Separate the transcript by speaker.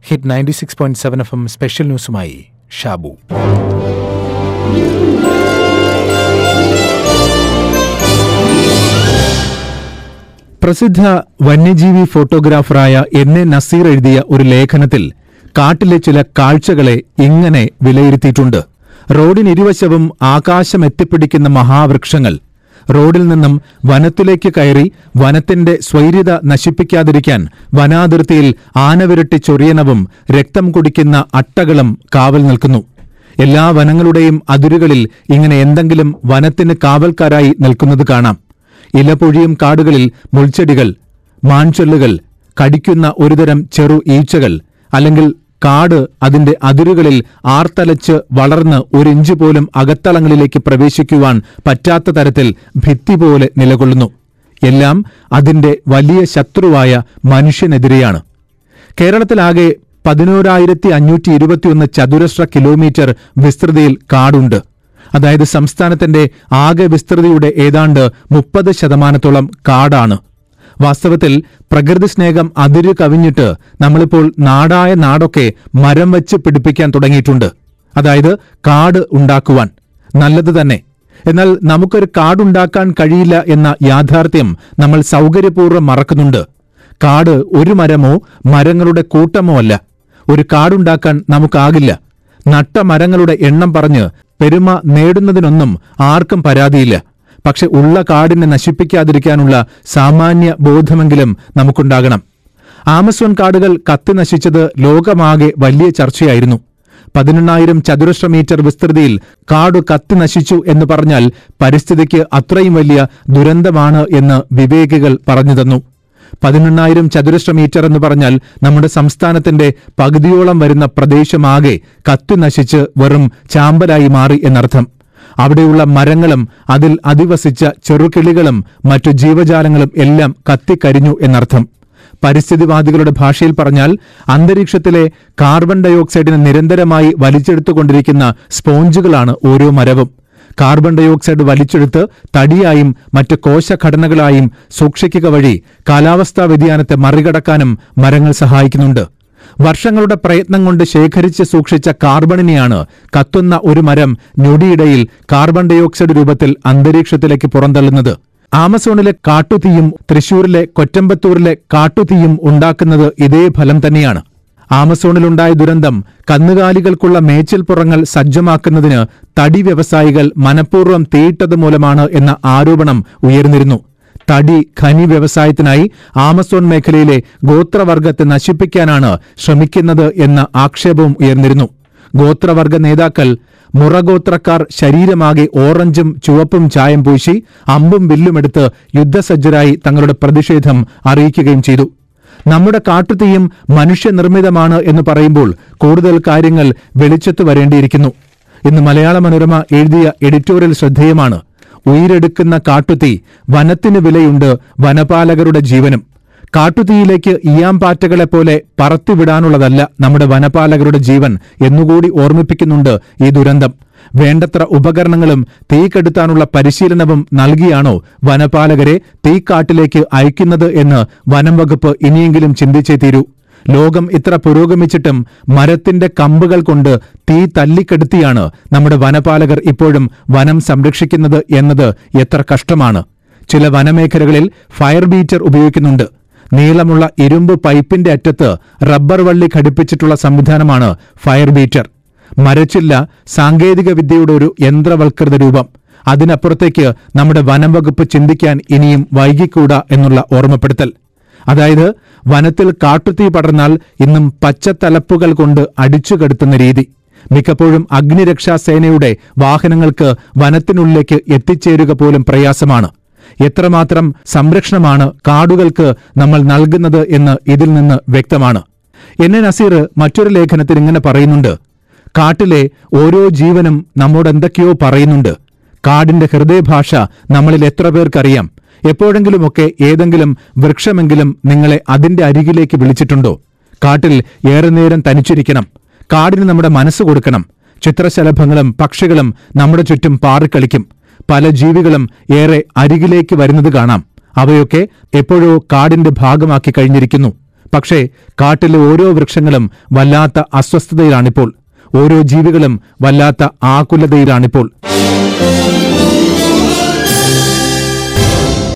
Speaker 1: hit ninety six point seven F M special ന്യൂസുമായി ഷാബു
Speaker 2: പ്രസിദ്ധ വന്യജീവി ഫോട്ടോഗ്രാഫറായ എൻ എ നസീർ എഴുതിയ ഒരു ലേഖനത്തിൽ കാട്ടിലെ ചില കാഴ്ചകളെ ഇങ്ങനെ വിലയിരുത്തിയിട്ടുണ്ട് റോഡിനിരുവശവും ആകാശം എത്തിപ്പിടിക്കുന്ന മഹാവൃക്ഷങ്ങൾ റോഡിൽ നിന്നും വനത്തിലേക്ക് കയറി വനത്തിന്റെ സ്വൈര്യത നശിപ്പിക്കാതിരിക്കാൻ വനാതിർത്തിയിൽ ആനവിരട്ടി ചൊറിയനവും രക്തം കുടിക്കുന്ന അട്ടകളും കാവൽ നിൽക്കുന്നു എല്ലാ വനങ്ങളുടെയും അതിരുകളിൽ ഇങ്ങനെ എന്തെങ്കിലും വനത്തിന് കാവൽക്കാരായി നിൽക്കുന്നത് കാണാം ഇലപൊഴിയും കാടുകളിൽ മുൾച്ചെടികൾ മാൻചൊല്ലുകൾ കടിക്കുന്ന ഒരുതരം ചെറു ഈച്ചകൾ അല്ലെങ്കിൽ കാട് അതിന്റെ അതിരുകളിൽ ആർത്തലച്ച് വളർന്ന് ഒരിഞ്ച് പോലും അകത്തളങ്ങളിലേക്ക് പ്രവേശിക്കുവാൻ പറ്റാത്ത തരത്തിൽ ഭിത്തി പോലെ നിലകൊള്ളുന്നു എല്ലാം അതിന്റെ വലിയ ശത്രുവായ മനുഷ്യനെതിരെയാണ് കേരളത്തിലാകെ പതിനോരായിരത്തി അഞ്ഞൂറ്റി ഇരുപത്തിയൊന്ന് ചതുരശ്ര കിലോമീറ്റർ വിസ്തൃതിയിൽ കാടുണ്ട് അതായത് സംസ്ഥാനത്തിന്റെ ആകെ വിസ്തൃതിയുടെ ഏതാണ്ട് മുപ്പത് ശതമാനത്തോളം കാടാണ് വാസ്തവത്തിൽ പ്രകൃതി സ്നേഹം അതിര് കവിഞ്ഞിട്ട് നമ്മളിപ്പോൾ നാടായ നാടൊക്കെ മരം വെച്ച് പിടിപ്പിക്കാൻ തുടങ്ങിയിട്ടുണ്ട് അതായത് കാട് ഉണ്ടാക്കുവാൻ നല്ലത് തന്നെ എന്നാൽ നമുക്കൊരു കാടുണ്ടാക്കാൻ കഴിയില്ല എന്ന യാഥാർത്ഥ്യം നമ്മൾ സൗകര്യപൂർവ്വം മറക്കുന്നുണ്ട് കാട് ഒരു മരമോ മരങ്ങളുടെ കൂട്ടമോ അല്ല ഒരു കാടുണ്ടാക്കാൻ നമുക്കാകില്ല നട്ട മരങ്ങളുടെ എണ്ണം പറഞ്ഞ് പെരുമ നേടുന്നതിനൊന്നും ആർക്കും പരാതിയില്ല പക്ഷെ ഉള്ള കാടിനെ നശിപ്പിക്കാതിരിക്കാനുള്ള സാമാന്യ ബോധമെങ്കിലും നമുക്കുണ്ടാകണം ആമസോൺ കാടുകൾ കത്തി നശിച്ചത് ലോകമാകെ വലിയ ചർച്ചയായിരുന്നു പതിനെണ്ണായിരം ചതുരശ്ര മീറ്റർ വിസ്തൃതിയിൽ കാട് കത്തി നശിച്ചു എന്ന് പറഞ്ഞാൽ പരിസ്ഥിതിക്ക് അത്രയും വലിയ ദുരന്തമാണ് എന്ന് വിവേകികൾ പറഞ്ഞു തന്നു പതിനെണ്ണായിരം ചതുരശ്ര മീറ്റർ എന്ന് പറഞ്ഞാൽ നമ്മുടെ സംസ്ഥാനത്തിന്റെ പകുതിയോളം വരുന്ന പ്രദേശമാകെ കത്തി നശിച്ച് വെറും ചാമ്പലായി മാറി എന്നർത്ഥം അവിടെയുള്ള മരങ്ങളും അതിൽ അധിവസിച്ച ചെറുകിളികളും മറ്റു ജീവജാലങ്ങളും എല്ലാം കത്തിക്കരിഞ്ഞു എന്നർത്ഥം പരിസ്ഥിതിവാദികളുടെ ഭാഷയിൽ പറഞ്ഞാൽ അന്തരീക്ഷത്തിലെ കാർബൺ ഡയോക്സൈഡിനെ നിരന്തരമായി വലിച്ചെടുത്തുകൊണ്ടിരിക്കുന്ന സ്പോഞ്ചുകളാണ് ഓരോ മരവും കാർബൺ ഡയോക്സൈഡ് വലിച്ചെടുത്ത് തടിയായും മറ്റ് കോശഘടനകളായും സൂക്ഷിക്കുക വഴി കാലാവസ്ഥാ വ്യതിയാനത്തെ മറികടക്കാനും മരങ്ങൾ സഹായിക്കുന്നുണ്ട് വർഷങ്ങളുടെ പ്രയത്നം കൊണ്ട് ശേഖരിച്ച് സൂക്ഷിച്ച കാർബണിനെയാണ് കത്തുന്ന ഒരു മരം ഞൊടിയിടയിൽ കാർബൺ ഡയോക്സൈഡ് രൂപത്തിൽ അന്തരീക്ഷത്തിലേക്ക് പുറന്തള്ളുന്നത് ആമസോണിലെ കാട്ടുതീയും തൃശൂരിലെ കൊറ്റമ്പത്തൂരിലെ കാട്ടുതീയും ഉണ്ടാക്കുന്നത് ഇതേ ഫലം തന്നെയാണ് ആമസോണിലുണ്ടായ ദുരന്തം കന്നുകാലികൾക്കുള്ള മേച്ചിൽപ്പുറങ്ങൾ സജ്ജമാക്കുന്നതിന് തടി വ്യവസായികൾ മനഃപൂർവ്വം തീയിട്ടത് മൂലമാണ് എന്ന ആരോപണം ഉയർന്നിരുന്നു തടി ഖനി വ്യവസായത്തിനായി ആമസോൺ മേഖലയിലെ ഗോത്രവർഗത്തെ നശിപ്പിക്കാനാണ് ശ്രമിക്കുന്നത് എന്ന ആക്ഷേപവും ഉയർന്നിരുന്നു ഗോത്രവർഗ നേതാക്കൾ മുറഗോത്രക്കാർ ശരീരമാകെ ഓറഞ്ചും ചുവപ്പും ചായം പൂശി അമ്പും വില്ലുമെടുത്ത് യുദ്ധസജ്ജരായി തങ്ങളുടെ പ്രതിഷേധം അറിയിക്കുകയും ചെയ്തു നമ്മുടെ കാട്ടുതീയും മനുഷ്യനിർമ്മിതമാണ് എന്ന് പറയുമ്പോൾ കൂടുതൽ കാര്യങ്ങൾ വെളിച്ചത്ത് വരേണ്ടിയിരിക്കുന്നു ഇന്ന് മലയാള മനോരമ എഴുതിയ എഡിറ്റോറിയൽ ശ്രദ്ധേയമാണ് ഉയരെടുക്കുന്ന കാട്ടുതീ വനത്തിന് വിലയുണ്ട് വനപാലകരുടെ ജീവനും കാട്ടുതീയിലേക്ക് ഇയാംപാറ്റകളെ പോലെ പറത്തിവിടാനുള്ളതല്ല നമ്മുടെ വനപാലകരുടെ ജീവൻ എന്നുകൂടി ഓർമ്മിപ്പിക്കുന്നുണ്ട് ഈ ദുരന്തം വേണ്ടത്ര ഉപകരണങ്ങളും തീ കെടുത്താനുള്ള പരിശീലനവും നൽകിയാണോ വനപാലകരെ തീക്കാട്ടിലേക്ക് അയക്കുന്നത് എന്ന് വനം വകുപ്പ് ഇനിയെങ്കിലും ചിന്തിച്ചേ തീരൂ ലോകം ഇത്ര പുരോഗമിച്ചിട്ടും മരത്തിന്റെ കമ്പുകൾ കൊണ്ട് തീ തല്ലിക്കെടുത്തിയാണ് നമ്മുടെ വനപാലകർ ഇപ്പോഴും വനം സംരക്ഷിക്കുന്നത് എന്നത് എത്ര കഷ്ടമാണ് ചില വനമേഖലകളിൽ ഫയർ ബീറ്റർ ഉപയോഗിക്കുന്നുണ്ട് നീളമുള്ള ഇരുമ്പ് പൈപ്പിന്റെ അറ്റത്ത് റബ്ബർ വള്ളി ഘടിപ്പിച്ചിട്ടുള്ള സംവിധാനമാണ് ഫയർ ബീറ്റർ മരച്ചില്ല സാങ്കേതിക വിദ്യയുടെ ഒരു യന്ത്രവൽകൃത രൂപം അതിനപ്പുറത്തേക്ക് നമ്മുടെ വനം വകുപ്പ് ചിന്തിക്കാൻ ഇനിയും വൈകിക്കൂടാ എന്നുള്ള ഓർമ്മപ്പെടുത്തൽ അതായത് വനത്തിൽ കാട്ടുതീ പടർന്നാൽ ഇന്നും പച്ചത്തലപ്പുകൾ കൊണ്ട് അടിച്ചുകെടുത്തുന്ന രീതി മിക്കപ്പോഴും അഗ്നിരക്ഷാ സേനയുടെ വാഹനങ്ങൾക്ക് വനത്തിനുള്ളിലേക്ക് എത്തിച്ചേരുക പോലും പ്രയാസമാണ് എത്രമാത്രം സംരക്ഷണമാണ് കാടുകൾക്ക് നമ്മൾ നൽകുന്നത് എന്ന് ഇതിൽ നിന്ന് വ്യക്തമാണ് എൻ എ നസീർ മറ്റൊരു ലേഖനത്തിൽ ഇങ്ങനെ പറയുന്നുണ്ട് കാട്ടിലെ ഓരോ ജീവനും നമ്മോട് എന്തൊക്കെയോ പറയുന്നുണ്ട് കാടിന്റെ ഹൃദയഭാഷ നമ്മളിൽ എത്ര പേർക്കറിയാം എപ്പോഴെങ്കിലുമൊക്കെ ഏതെങ്കിലും വൃക്ഷമെങ്കിലും നിങ്ങളെ അതിന്റെ അരികിലേക്ക് വിളിച്ചിട്ടുണ്ടോ കാട്ടിൽ ഏറെ നേരം തനിച്ചിരിക്കണം കാടിന് നമ്മുടെ മനസ്സ് കൊടുക്കണം ചിത്രശലഭങ്ങളും പക്ഷികളും നമ്മുടെ ചുറ്റും പാറിക്കളിക്കും പല ജീവികളും ഏറെ അരികിലേക്ക് വരുന്നത് കാണാം അവയൊക്കെ എപ്പോഴോ കാടിന്റെ ഭാഗമാക്കി കഴിഞ്ഞിരിക്കുന്നു പക്ഷേ കാട്ടിലെ ഓരോ വൃക്ഷങ്ങളും വല്ലാത്ത അസ്വസ്ഥതയിലാണിപ്പോൾ ഓരോ ജീവികളും വല്ലാത്ത ആകുലതയിലാണിപ്പോൾ